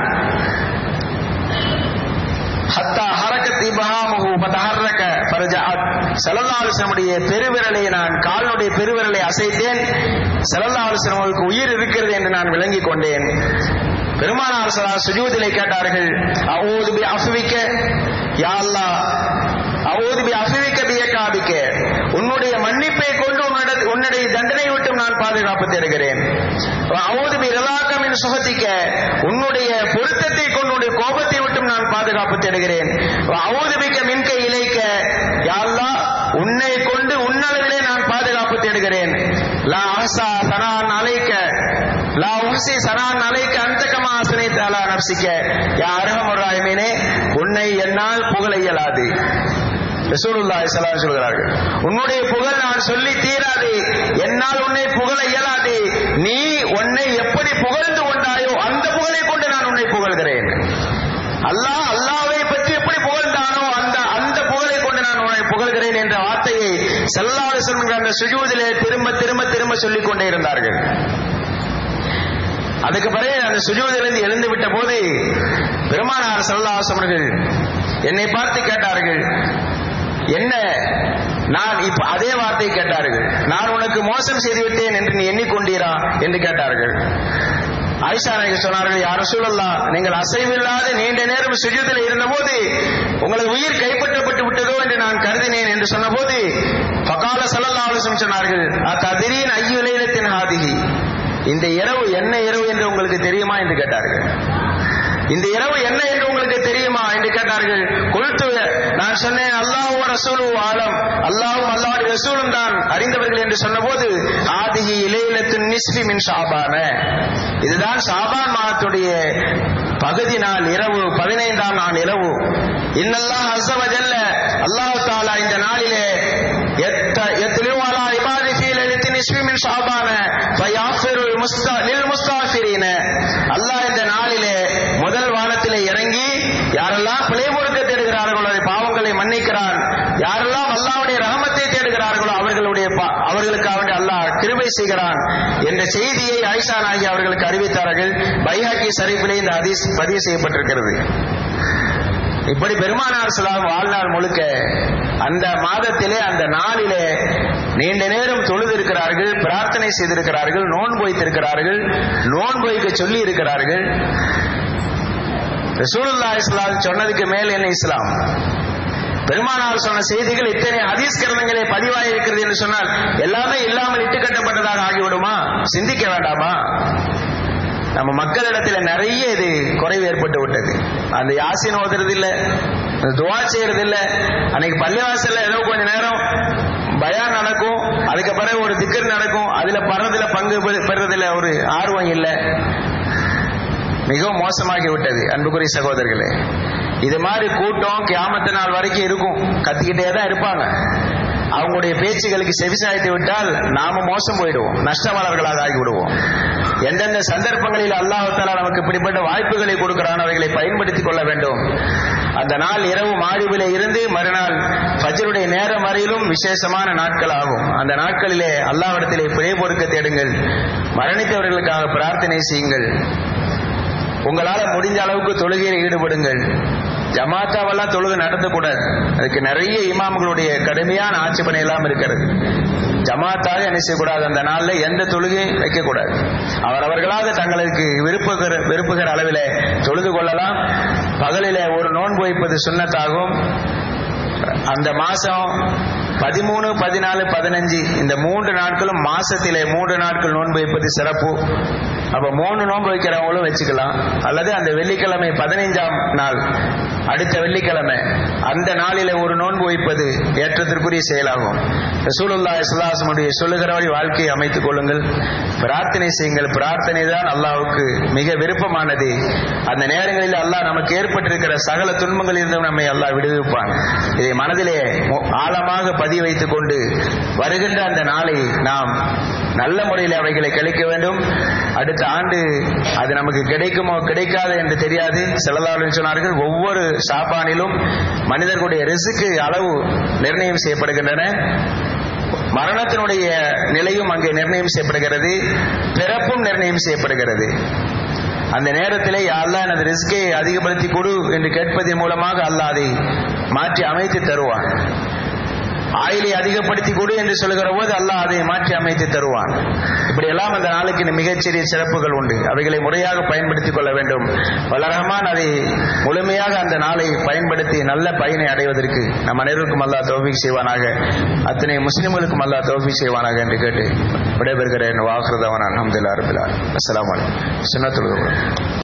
ஹத்தா ஹரக்கத் இபஹாமுஹு ஃபதஹர்ரக ஃபரஜஅத் ஸல்லல்லாஹு அலைஹி வஸல்லமுடைய பெருவிரலை நான் காலினுடைய பெருவிரலை அசைத்தேன் ஸல்லல்லாஹு அலைஹி வஸல்லம் அவருக்கு உயிர் இருக்கிறது என்று நான் விளங்கிக் கொண்டேன் பெருமானார் ஸல்லல்லாஹு சுஜூதிலே கேட்டார்கள் அஊது பி அஃவிக்க யா அல்லாஹ் அஊது பி அஃவிக்க பியகாபிக்க உன்னுடைய மன்னிப்பை கொண்டு உன்னுடைய உன்னுடைய தண்டனை விட்டும் நான் பாதுகாப்பு தேடுகிறேன் அவுது பி ரலாக்க மின் சுகத்திக்க உன்னுடைய பொருத்தத்தை கொண்டு உன்னுடைய கோபத்தை விட்டும் நான் பாதுகாப்பு தேடுகிறேன் அவுது பிக்க மின்க இலைக்க யாழ்லா உன்னை கொண்டு உன்னளவிலே நான் பாதுகாப்பு தேடுகிறேன் லா ஆசா சனான் அலைக்க லா உஹசி சனான் அலைக்க அந்தகமா ஆசனை தாலா நப்சிக்க யா அரகமுராயமீனே உன்னை என்னால் புகழ இயலாது ரசூலுல்லாஹி ஸல்லல்லாஹு அலைஹி சொல்கிறார்கள் உன்னுடைய புகழ் நான் சொல்லி தீராது என்னால் உன்னை புகழ இயலாது நீ உன்னை எப்படி புகழ்ந்து கொண்டாயோ அந்த புகழை கொண்டு நான் உன்னை புகழ்கிறேன் அல்லாஹ் அல்லாஹ்வை பற்றி எப்படி புகழ்ந்தானோ அந்த அந்த புகழை கொண்டு நான் உன்னை புகழ்கிறேன் என்ற வார்த்தையை ஸல்லல்லாஹு அலைஹி வஸல்லம் அந்த சுஜூதிலே திரும்ப திரும்ப திரும்ப சொல்லிக் கொண்டே இருந்தார்கள் அதுக்கு பிறகு அந்த சுஜூதிலிருந்து எழுந்து விட்ட போது பெருமானார் ஸல்லல்லாஹு அவர்கள் என்னை பார்த்து கேட்டார்கள் என்ன நான் இப்ப அதே வார்த்தை கேட்டார்கள் நான் உனக்கு மோசம் செய்து விட்டேன் என்று நீ எண்ணிக்கொண்டீரா என்று கேட்டார்கள் ஆயிஷா நாயகி சொன்னார்கள் யார் சூழல்லா நீங்கள் அசைவில்லாத நீண்ட நேரம் சுஜூதில் இருந்தபோது உங்களது உயிர் கைப்பற்றப்பட்டு விட்டதோ என்று நான் கருதினேன் என்று சொன்னபோது பகால சல்லல்லா அலுவலம் சொன்னார்கள் அத்ததிரீன் ஐயுலைலத்தின் ஹாதிகி இந்த இரவு என்ன இரவு என்று உங்களுக்கு தெரியுமா என்று கேட்டார்கள் இந்த இரவு என்ன என்று உங்களுக்கு தெரியுமா என்று கேட்டார்கள் கொழுத்து நான் சொன்னேன் அல்லாஹுவ ரசூலு ஆலம் அல்லாஹும் அல்லாஹ் ரசூலும் தான் அறிந்தவர்கள் என்று சொன்னபோது ஆதிகி இலையிலத்தின் நிஸ்பி மின் ஷாபான இதுதான் ஷாபான் மாதத்துடைய பகுதி நாள் இரவு பதினைந்தாம் நாள் இரவு இன்னல்லாஹ் அஸ்ஸவஜல்ல அல்லாஹ் தாலா இந்த நாளிலே எத்த எத்தலியும் அலா இபாதி ஃபீ லைலத்தின் நிஸ்பி மின் ஷாபான ஃபயாஃபிரு முஸ்தா லில் முஸ்தாஃபிரீன அல்லாஹ் இந்த நாளிலே முதல் வானத்திலே இறங்கி யாரெல்லாம் பிழை பொறுக்க தேடுகிறார்களோ அதை பாவங்களை மன்னிக்கிறான் யாரெல்லாம் அல்லாஹ்வுடைய ரஹமத்தை தேடுகிறார்களோ அவர்களுடைய பா- அவர்களுக்காக வேண்டி அல்லாஹ் கிருபை செய்கிறான் என்ற செய்தியை ஆயிஷா நாயகி அவர்களுக்கு அறிவித்தார்கள் பைஹாக்கி ஷரீஃபிலே இந்த ஹதீஸ் பதிவு செய்யப்பட்டிருக்கிறது இப்படி பெருமானார் சொல்லாம் வாழ்நாள் முழுக்க அந்த மாதத்திலே அந்த நாளிலே நீண்ட நேரம் தொழுது இருக்கிறார்கள் பிரார்த்தனை செய்திருக்கிறார்கள் நோன்பு வைத்திருக்கிறார்கள் நோன்பு வைக்க சொல்லி இருக்கிறார்கள் ரசூலுல்லாஹி இஸ்லாம் சொன்னதுக்கு மேல் என்ன இஸ்லாம் பெருமானார் சொன்ன செய்திகள் இத்தனை ஹதீஸ் கிரந்தங்களே பதிவாகி இருக்கிறது என்று சொன்னால் எல்லாமே இல்லாமல் இட்டு கட்டப்பட்டதாக ஆகிவிடுமா சிந்திக்க வேண்டாமா நம்ம மக்களிடத்துல நிறைய இது குறைவு ஏற்பட்டு விட்டது அந்த யாசின் ஓதுறது இல்ல அந்த துவா செய்யறது இல்ல அன்னைக்கு பள்ளிவாசல்ல ஏதோ கொஞ்ச நேரம் பயான் நடக்கும் அதுக்கு பிறகு ஒரு திக்கர் நடக்கும் அதுல படுறதுல பங்கு பெறு- பெறுறதுல ஒரு ஆர்வம் இல்லை மிகவும் மோசமாகி விட்டது அன்புக்குரிய சகோதரர்களே இது மாதிரி கூட்டம் கியாமத்து நாள் வரைக்கும் இருக்கும் கத்திக்கிட்டே தான் இருப்பாங்க அவங்களுடைய பேச்சுகளுக்கு செவிசாய்த்து விட்டால் நாம மோசம் போயிடுவோம் நஷ்டவாளர்களாக ஆகிவிடுவோம் எந்தெந்த சந்தர்ப்பங்களில் அல்லாஹால நமக்கு இப்படிப்பட்ட வாய்ப்புகளை கொடுக்கிறான் அவைகளை பயன்படுத்திக் கொள்ள வேண்டும் அந்த நாள் இரவு மாடிவிலே இருந்து மறுநாள் ஃபஜ்ருடைய நேரம் வரையிலும் விசேஷமான நாட்கள் ஆகும் அந்த நாட்களிலே அல்லாஹ்விடத்திலே பிழை பொறுக்க தேடுங்கள் மரணித்தவர்களுக்காக பிரார்த்தனை செய்யுங்கள் உங்களால முடிஞ்ச அளவுக்கு தொழுகையில் ஈடுபடுங்கள் ஜமாத்தாவெல்லாம் தொழுகை நடத்தக்கூடாது அதுக்கு நிறைய இமாம்களுடைய கடுமையான ஆட்சேபனை எல்லாம் இருக்கிறது ஜமாத்தாக என்ன செய்யக்கூடாது அந்த நாள்ல எந்த தொழுகையும் வைக்கக்கூடாது அவரவர்களாக தங்களுக்கு விருப்புகிற விருப்புகிற அளவில் தொழுது கொள்ளலாம் பகலிலே ஒரு நோன்பு வைப்பது சுண்ணத்தாகும் அந்த மாசம் பதிமூணு பதினாலு பதினஞ்சு இந்த மூன்று நாட்களும் மாசத்திலே மூன்று நாட்கள் நோன்பு வைப்பது சிறப்பு அப்ப மூணு நோன்பு வைக்கிறவங்களும் வச்சுக்கலாம் அல்லது அந்த வெள்ளிக்கிழமை பதினைஞ்சாம் நாள் அடுத்த வெள்ளிக்கிழமை அந்த நாளில ஒரு நோன்பு வைப்பது ஏற்றத்திற்குரிய செயலாகும் ரசூலுல்லா இஸ்லாசமுடைய சொல்லுகிறவரை வாழ்க்கையை அமைத்துக் கொள்ளுங்கள் பிரார்த்தனை செய்யுங்கள் பிரார்த்தனை தான் அல்லாவுக்கு மிக விருப்பமானது அந்த நேரங்களில் அல்லாஹ் நமக்கு ஏற்பட்டிருக்கிற சகல துன்பங்களில் இருந்தும் நம்மை அல்லாஹ் விடுவிப்பான் இதை மனதிலே ஆழமாக பதிய வைத்துக் கொண்டு வருகின்ற அந்த நாளை நாம் நல்ல முறையில் அவைகளை கழிக்க வேண்டும் அடுத்த ஆண்டு அது நமக்கு கிடைக்குமோ கிடைக்காது என்று தெரியாது செல்லலாளர் சொன்னார்கள் ஒவ்வொரு சாப்பானிலும் மனிதர்களுடைய ரிசுக்கு அளவு நிர்ணயம் செய்யப்படுகின்றன மரணத்தினுடைய நிலையும் அங்கே நிர்ணயம் செய்யப்படுகிறது பிறப்பும் நிர்ணயம் செய்யப்படுகிறது அந்த நேரத்திலே அல்லாஹ் எனது ரிஸ்கை அதிகப்படுத்தி கொடு என்று கேட்பதன் மூலமாக அல்லாஹ் அதை மாற்றி அமைத்து தருவான் ஆயிலை அதிகப்படுத்தி கொடு என்று சொல்லுகிற போது அல்லாஹ் அதை மாற்றி அமைத்து தருவான் இப்படியெல்லாம் அந்த நாளுக்கு மிகச்சிறிய சிறப்புகள் உண்டு அவைகளை முறையாக பயன்படுத்திக் கொள்ள வேண்டும் வல்லரகமான் அதை முழுமையாக அந்த நாளை பயன்படுத்தி நல்ல பயனை அடைவதற்கு நம் அனைவருக்கும் அல்லாஹ் தௌஃபீக் செய்வானாக அத்தனை முஸ்லிம்களுக்கும் அல்லாஹ் தௌஃபீக் செய்வானாக என்று கேட்டு விடைபெறுகிறேன் வாக்குறதவன் அஹமதுல்லா அரபிலார் அஸ்லாம் வலைக்கம் சுண்ணத்துல்